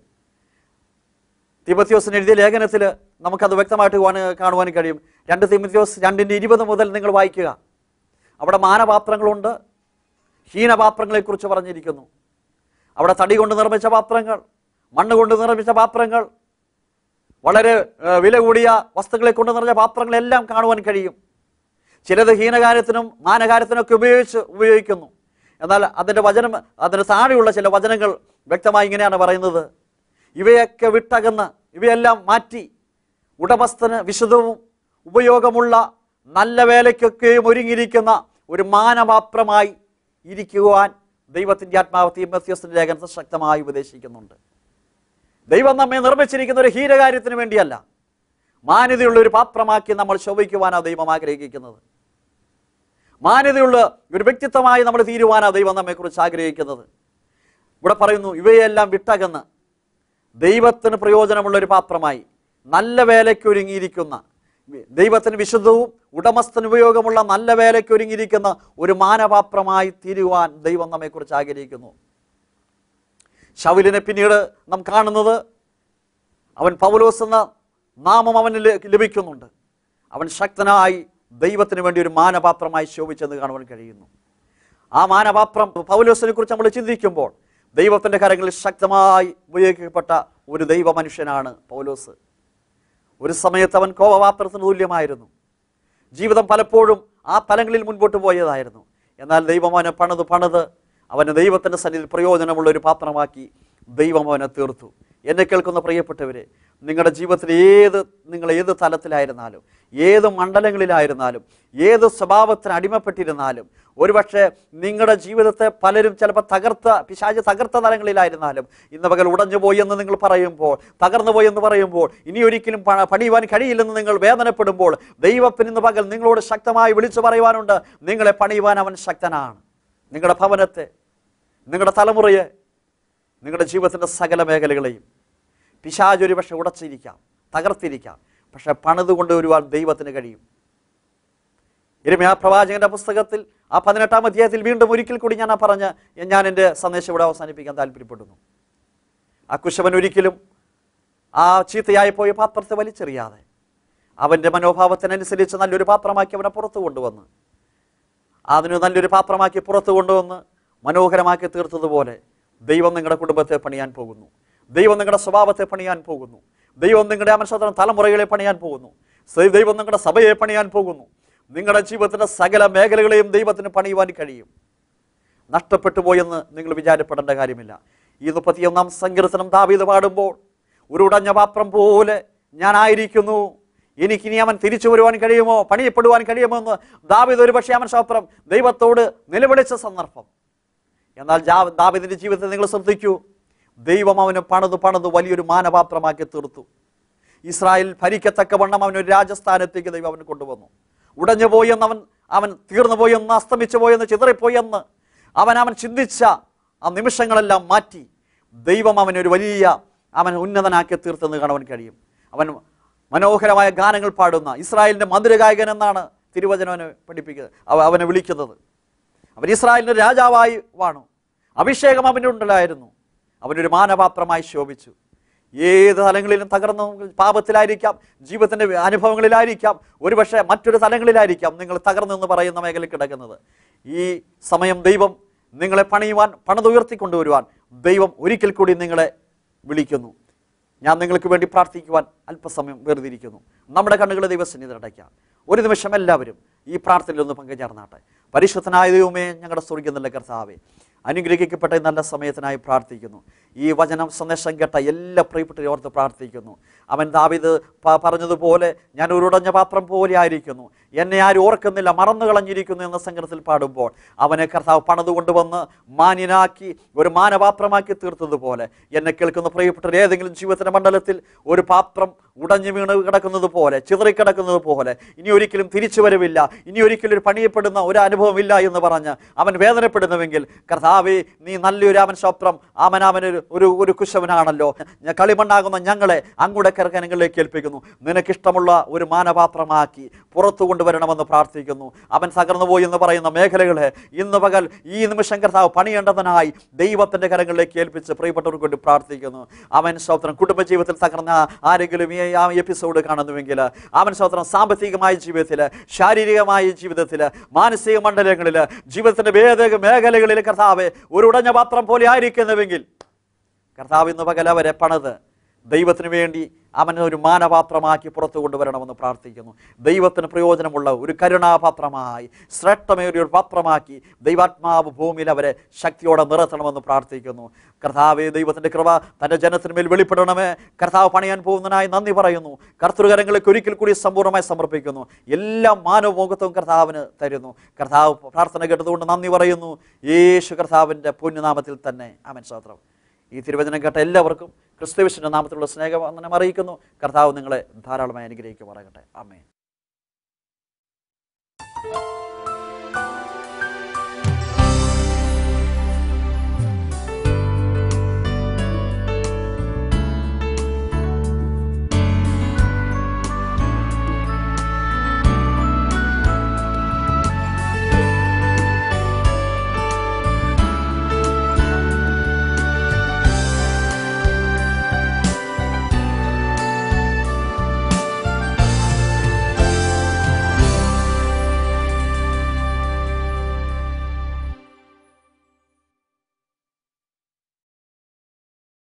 തിമത്യോസിന് എഴുതിയ ലേഖനത്തിൽ നമുക്കത് വ്യക്തമായിട്ട് കാണുവാൻ- കാണുവാൻ കഴിയും രണ്ട് തിമത്യോസ് രണ്ടിൻ്റെ ഇരുപത് മുതൽ നിങ്ങൾ വായിക്കുക അവിടെ മാനപാത്രങ്ങളുണ്ട് ഹീനപാത്രങ്ങളെക്കുറിച്ച് പറഞ്ഞിരിക്കുന്നു അവിടെ തടി കൊണ്ട് നിർമ്മിച്ച പാത്രങ്ങൾ മണ്ണ് കൊണ്ട് നിർമ്മിച്ച പാത്രങ്ങൾ വളരെ ഏഹ്, വില കൂടിയ വസ്തുക്കളെ കൊണ്ട് നിറഞ്ഞ പാത്രങ്ങളെല്ലാം കാണുവാൻ കഴിയും ചിലത് ഹീനകാര്യത്തിനും മാനകാര്യത്തിനൊക്കെ ഉപയോഗിച്ച് ഉപയോഗിക്കുന്നു എന്നാൽ അതിൻ്റെ വചനം അതിന് താഴെയുള്ള ചില വചനങ്ങൾ വ്യക്തമായി ഇങ്ങനെയാണ് പറയുന്നത് ഇവയൊക്കെ വിട്ടകന്ന് ഇവയെല്ലാം മാറ്റി ഉടമസ്ഥന് വിശുദ്ധവും ഉപയോഗമുള്ള നല്ല വേലയ്ക്കൊക്കെയും ഒരുങ്ങിയിരിക്കുന്ന ഒരു മാനപാത്രമായി ഇരിക്കുവാൻ ദൈവത്തിൻ്റെ ആത്മാവ് തീമത്യസിൻ്റെ ലേഖനത്തിൽ ശക്തമായി ഉപദേശിക്കുന്നുണ്ട് ദൈവം നമ്മെ നിർമ്മിച്ചിരിക്കുന്ന ഒരു ഹീനകാര്യത്തിന് വേണ്ടിയല്ല മാന്യതയുള്ള ഒരു പാത്രമാക്കി നമ്മൾ ശോഭിക്കുവാനാണ് ദൈവം ആഗ്രഹിക്കുന്നത് മാന്യതയുള്ള ഒരു വ്യക്തിത്വമായി നമ്മൾ തീരുവാനാണ് ദൈവം നമ്മെക്കുറിച്ച് ആഗ്രഹിക്കുന്നത് ഇവിടെ പറയുന്നു ഇവയെല്ലാം വിട്ടകന്ന് ദൈവത്തിന് പ്രയോജനമുള്ള ഒരു പാത്രമായി നല്ല വേലയ്ക്ക് ഒരുങ്ങിയിരിക്കുന്ന ദൈവത്തിന് വിശുദ്ധവും ഉടമസ്ഥന് ഉപയോഗമുള്ള നല്ല വേലയ്ക്ക് ഒരുങ്ങിയിരിക്കുന്ന ഒരു മാനപാത്രമായി തീരുവാൻ ദൈവം നമ്മെക്കുറിച്ച് ആഗ്രഹിക്കുന്നു ശൗലിനെ പിന്നീട് നാം കാണുന്നത് അവൻ പൗലോസ് എന്ന നാമം അവന് ല- ലഭിക്കുന്നുണ്ട് അവൻ ശക്തനായി ദൈവത്തിന് വേണ്ടി ഒരു മാനപാത്രമായി ശോഭിച്ചെന്ന് കാണുവാൻ കഴിയുന്നു ആ മാനപാത്രം പൗലോസിനെ കുറിച്ച് നമ്മൾ ചിന്തിക്കുമ്പോൾ ദൈവത്തിൻ്റെ കരങ്ങളിൽ ശക്തമായി ഉപയോഗിക്കപ്പെട്ട ഒരു ദൈവ മനുഷ്യനാണ് പൗലോസ് ഒരു സമയത്ത് അവൻ കോപപാത്രത്തിന് തുല്യമായിരുന്നു ജീവിതം പലപ്പോഴും ആ തലങ്ങളിൽ മുൻപോട്ട് പോയതായിരുന്നു എന്നാൽ ദൈവം അവനെ പണിത് പണിത് അവന് ദൈവത്തിൻ്റെ സന്നിധിയിൽ പ്രയോജനമുള്ള ഒരു പാത്രമാക്കി ദൈവം അവനെ തീർത്തു എന്നെ കേൾക്കുന്ന പ്രിയപ്പെട്ടവരെ നിങ്ങളുടെ ജീവിതത്തിൽ ഏത് നിങ്ങൾ ഏത് തലത്തിലായിരുന്നാലും ഏത് മണ്ഡലങ്ങളിലായിരുന്നാലും ഏത് സ്വഭാവത്തിന് അടിമപ്പെട്ടിരുന്നാലും ഒരുപക്ഷെ നിങ്ങളുടെ ജീവിതത്തെ പലരും ചിലപ്പോൾ തകർത്ത പിശാച് തകർത്ത തലങ്ങളിലായിരുന്നാലും ഇന്ന് പകൽ ഉടഞ്ഞു പോയി എന്ന് നിങ്ങൾ പറയുമ്പോൾ തകർന്നു പോയി എന്ന് പറയുമ്പോൾ ഇനി ഒരിക്കലും പ- പണിയുവാൻ കഴിയില്ലെന്ന് നിങ്ങൾ വേദനപ്പെടുമ്പോൾ ദൈവത്തിന് ഇന്ന് പകൽ നിങ്ങളോട് ശക്തമായി വിളിച്ചു പറയുവാനുണ്ട് നിങ്ങളെ പണിയുവാൻ അവൻ ശക്തനാണ് നിങ്ങളുടെ ഭവനത്തെ നിങ്ങളുടെ തലമുറയെ നിങ്ങളുടെ ജീവിതത്തിൻ്റെ സകല മേഖലകളെയും പിശാജ് ഒരു പക്ഷെ ഉടച്ചിരിക്കാം തകർത്തിരിക്കാം പക്ഷെ പണിത് കൊണ്ടുവരുവാൻ ദൈവത്തിന് കഴിയും ഇരമയാ പ്രവാചകന്റെ പുസ്തകത്തിൽ ആ പതിനെട്ടാം അധ്യായത്തിൽ വീണ്ടും ഒരിക്കൽ കൂടി ഞാൻ ആ പറഞ്ഞ് ഞാൻ എൻ്റെ സന്ദേശം ഇവിടെ അവസാനിപ്പിക്കാൻ താല്പര്യപ്പെടുന്നു ആ കുശവൻ ഒരിക്കലും ആ ചീത്തയായി പോയ പാത്രത്തെ വലിച്ചെറിയാതെ അവൻ്റെ മനോഭാവത്തിനനുസരിച്ച് നല്ലൊരു പാത്രമാക്കി അവനെ പുറത്തു കൊണ്ടുവന്ന് അതിന് നല്ലൊരു പാത്രമാക്കി പുറത്തു കൊണ്ടുവന്ന് മനോഹരമാക്കി തീർത്തതുപോലെ ദൈവം നിങ്ങളുടെ കുടുംബത്തെ പണിയാൻ പോകുന്നു ദൈവം നിങ്ങളുടെ സ്വഭാവത്തെ പണിയാൻ പോകുന്നു ദൈവം നിങ്ങളുടെ അമർശോദരം തലമുറകളെ പണിയാൻ പോകുന്നു സ- ദൈവം നിങ്ങളുടെ സഭയെ പണിയാൻ പോകുന്നു നിങ്ങളുടെ ജീവിതത്തിൻ്റെ സകല മേഖലകളെയും ദൈവത്തിന് പണിയുവാൻ കഴിയും നഷ്ടപ്പെട്ടു പോയെന്ന് നിങ്ങൾ വിചാരപ്പെടേണ്ട കാര്യമില്ല ഈ മുപ്പത്തിയൊന്നാം സങ്കീർത്തനം ദാവീദ് പാടുമ്പോൾ ഒരു ഉടഞ്ഞ പാത്രം പോലെ ഞാനായിരിക്കുന്നു എനിക്കിനി അവൻ തിരിച്ചു വരുവാൻ കഴിയുമോ പണിയപ്പെടുവാൻ കഴിയുമോ എന്ന് ദാവീദ് ഒരു പക്ഷേ അവൻ ശാസ്ത്രം ദൈവത്തോട് നിലവിളിച്ച സന്ദർഭം എന്നാൽ ജാ- ദാവീദിന്റെ ജീവിതത്തെ നിങ്ങൾ ശ്രദ്ധിക്കൂ ദൈവം അവന് പണിത് പണിത് വലിയൊരു മാനപാത്രമാക്കി തീർത്തു ഇസ്രായേൽ ഭരിക്കത്തക്കവണ്ണം അവൻ ഒരു രാജസ്ഥാനത്തേക്ക് ദൈവം അവന് കൊണ്ടുവന്നു ഉടഞ്ഞു പോയെന്ന് അവൻ അവൻ തീർന്നു പോയെന്ന് അസ്തമിച്ചു പോയെന്ന് ചിതറിപ്പോയെന്ന് അവൻ അവൻ ചിന്തിച്ച ആ നിമിഷങ്ങളെല്ലാം മാറ്റി ദൈവം അവനൊരു വലിയ അവൻ ഉന്നതനാക്കി തീർത്തെന്ന് കാണുവാൻ കഴിയും അവൻ മനോഹരമായ ഗാനങ്ങൾ പാടുന്ന ഇസ്രായേലിന്റെ മധുരഗായകൻ എന്നാണ് തിരുവചനവനെ പഠിപ്പിക്കുന്നത് അവ- അവനെ വിളിക്കുന്നത് അവൻ ഇസ്രായേലിന്റെ രാജാവായി വാണു അഭിഷേകം അവൻ്റെ ഉണ്ടായിരുന്നു അവനൊരു മാനപാത്രമായി ശോഭിച്ചു ഏത് തലങ്ങളിലും തകർന്നു പാപത്തിലായിരിക്കാം ജീവിതത്തിൻ്റെ അനുഭവങ്ങളിലായിരിക്കാം ഒരുപക്ഷെ മറ്റൊരു തലങ്ങളിലായിരിക്കാം നിങ്ങൾ തകർന്നെന്ന് പറയുന്ന മേഖലയിൽ കിടക്കുന്നത് ഈ സമയം ദൈവം നിങ്ങളെ പണിയുവാൻ പണിതുയർത്തിക്കൊണ്ടുവരുവാൻ ദൈവം ഒരിക്കൽ കൂടി നിങ്ങളെ വിളിക്കുന്നു ഞാൻ നിങ്ങൾക്ക് വേണ്ടി പ്രാർത്ഥിക്കുവാൻ അല്പസമയം വേർതിരിക്കുന്നു നമ്മുടെ കണ്ണുകളെ ദൈവസന്നിധി അടയ്ക്കാം ഒരു നിമിഷം എല്ലാവരും ഈ പ്രാർത്ഥനയിൽ ഒന്ന് പങ്കുചേർന്നാട്ടെ പരിശുദ്ധനായ ദൈവമേ ഞങ്ങളുടെ സ്വർഗീയ നല്ല കർത്താവേ അനുഗ്രഹിക്കപ്പെട്ട ഈ നല്ല സമയത്തിനായി പ്രാർത്ഥിക്കുന്നു ഈ വചനം സന്ദേശം കേട്ട എല്ലാ പ്രിയപ്പെട്ടവരെ ഓർത്ത് പ്രാർത്ഥിക്കുന്നു അവൻ ദാവിത് പ- പറഞ്ഞതുപോലെ ഞാൻ ഒരു ഉടഞ്ഞ പാത്രം പോലെ ആയിരിക്കുന്നു എന്നെ ആരും ഓർക്കുന്നില്ല മറന്നു കളഞ്ഞിരിക്കുന്നു എന്ന സംഘത്തിൽ പാടുമ്പോൾ അവനെ കർത്താവ് പണിത് കൊണ്ടുവന്ന് മാന്യനാക്കി ഒരു മാനപാത്രമാക്കി തീർത്തതുപോലെ എന്നെ കേൾക്കുന്ന പ്രിയപ്പെട്ടവർ ഏതെങ്കിലും ജീവിതത്തിന്റെ മണ്ഡലത്തിൽ ഒരു പാത്രം ഉടഞ്ഞു വീണ് കിടക്കുന്നത് പോലെ ചിതറിക്കിടക്കുന്നത് പോലെ ഇനി ഒരിക്കലും തിരിച്ചു വരവില്ല ഇനി ഒരിക്കലും ഒരു പണിയപ്പെടുന്ന ഒരു അനുഭവമില്ല എന്ന് പറഞ്ഞ് അവൻ വേദനപ്പെടുന്നുവെങ്കിൽ കർത്താവേ നീ നല്ലൊരു അവൻ സ്വപ്നം അവൻ അവനൊരു ഒരു ഒരു കുശവനാണല്ലോ ഞ- കളിമണ്ണാകുന്ന ഞങ്ങളെ അങ്ങോട്ട് കിറക്കനങ്ങളിലേക്ക് ഏൽപ്പിക്കുന്നു നിനക്കിഷ്ടമുള്ള ഒരു മാനപാത്രമാക്കി പുറത്തു കൊണ്ടുവരണമെന്ന് പ്രാർത്ഥിക്കുന്നു അവൻ തകർന്നു പോയി എന്ന് പറയുന്ന മേഖലകളെ ഇന്ന് പകൽ ഈ നിമിഷം കർത്താവ് പണിയേണ്ടതിനായി ദൈവത്തിന്റെ കരങ്ങളിലേക്ക് ഏൽപ്പിച്ച് പ്രിയപ്പെട്ടവർക്ക് വേണ്ടി പ്രാർത്ഥിക്കുന്നു അവൻ സ്വത്രം കുടുംബജീവിതത്തിൽ തകർന്ന ആരെങ്കിലും ഈ ആ എപ്പിസോഡ് കാണുന്നുവെങ്കിൽ അവൻ സ്വത്രം സാമ്പത്തികമായ ജീവിതത്തിൽ ശാരീരികമായ ജീവിതത്തിൽ മാനസിക മണ്ഡലങ്ങളിൽ ജീവിതത്തിന്റെ വേദ മേഖലകളിൽ കർത്താവ് ഒരു ഉടഞ്ഞ പാത്രം പോലെ ആയിരിക്കുന്നുവെങ്കിൽ കർത്താവ് ഇന്ന് പകൽ അവരെ പണിത് ദൈവത്തിന് വേണ്ടി അവനെ ഒരു മാനപാത്രമാക്കി പുറത്തു കൊണ്ടുവരണമെന്ന് പ്രാർത്ഥിക്കുന്നു ദൈവത്തിന് പ്രയോജനമുള്ള ഒരു കരുണാപാത്രമായി ശ്രേഷ്ഠമേറിയ ഒരു പാത്രമാക്കി ദൈവാത്മാവ് ഭൂമിയിൽ അവരെ ശക്തിയോടെ നിറത്തണമെന്ന് പ്രാർത്ഥിക്കുന്നു കർത്താവെ ദൈവത്തിൻ്റെ കൃപ തൻ്റെ ജനത്തിന് മേൽ വെളിപ്പെടണമേ കർത്താവ് പണിയാൻ പോകുന്നതിനായി നന്ദി പറയുന്നു കർത്തൃകരങ്ങൾക്ക് ഒരിക്കൽ കൂടി സമ്പൂർണ്ണമായി സമർപ്പിക്കുന്നു എല്ലാ മാനവമോഹത്വവും കർത്താവിന് തരുന്നു കർത്താവ് പ്രാർത്ഥന കേട്ടതുകൊണ്ട് നന്ദി പറയുന്നു യേശു കർത്താവിൻ്റെ പുണ്യനാമത്തിൽ തന്നെ അവൻ സ്തോത്രം ഈ തിരുവചനം കേട്ട എല്ലാവർക്കും ക്രിസ്തുവിശിൻ്റെ നാമത്തിലുള്ള സ്നേഹവന്ദനം അറിയിക്കുന്നു കർത്താവ് നിങ്ങളെ ധാരാളമായി അനുഗ്രഹിക്കുമാറാകട്ടെ അമ്മേ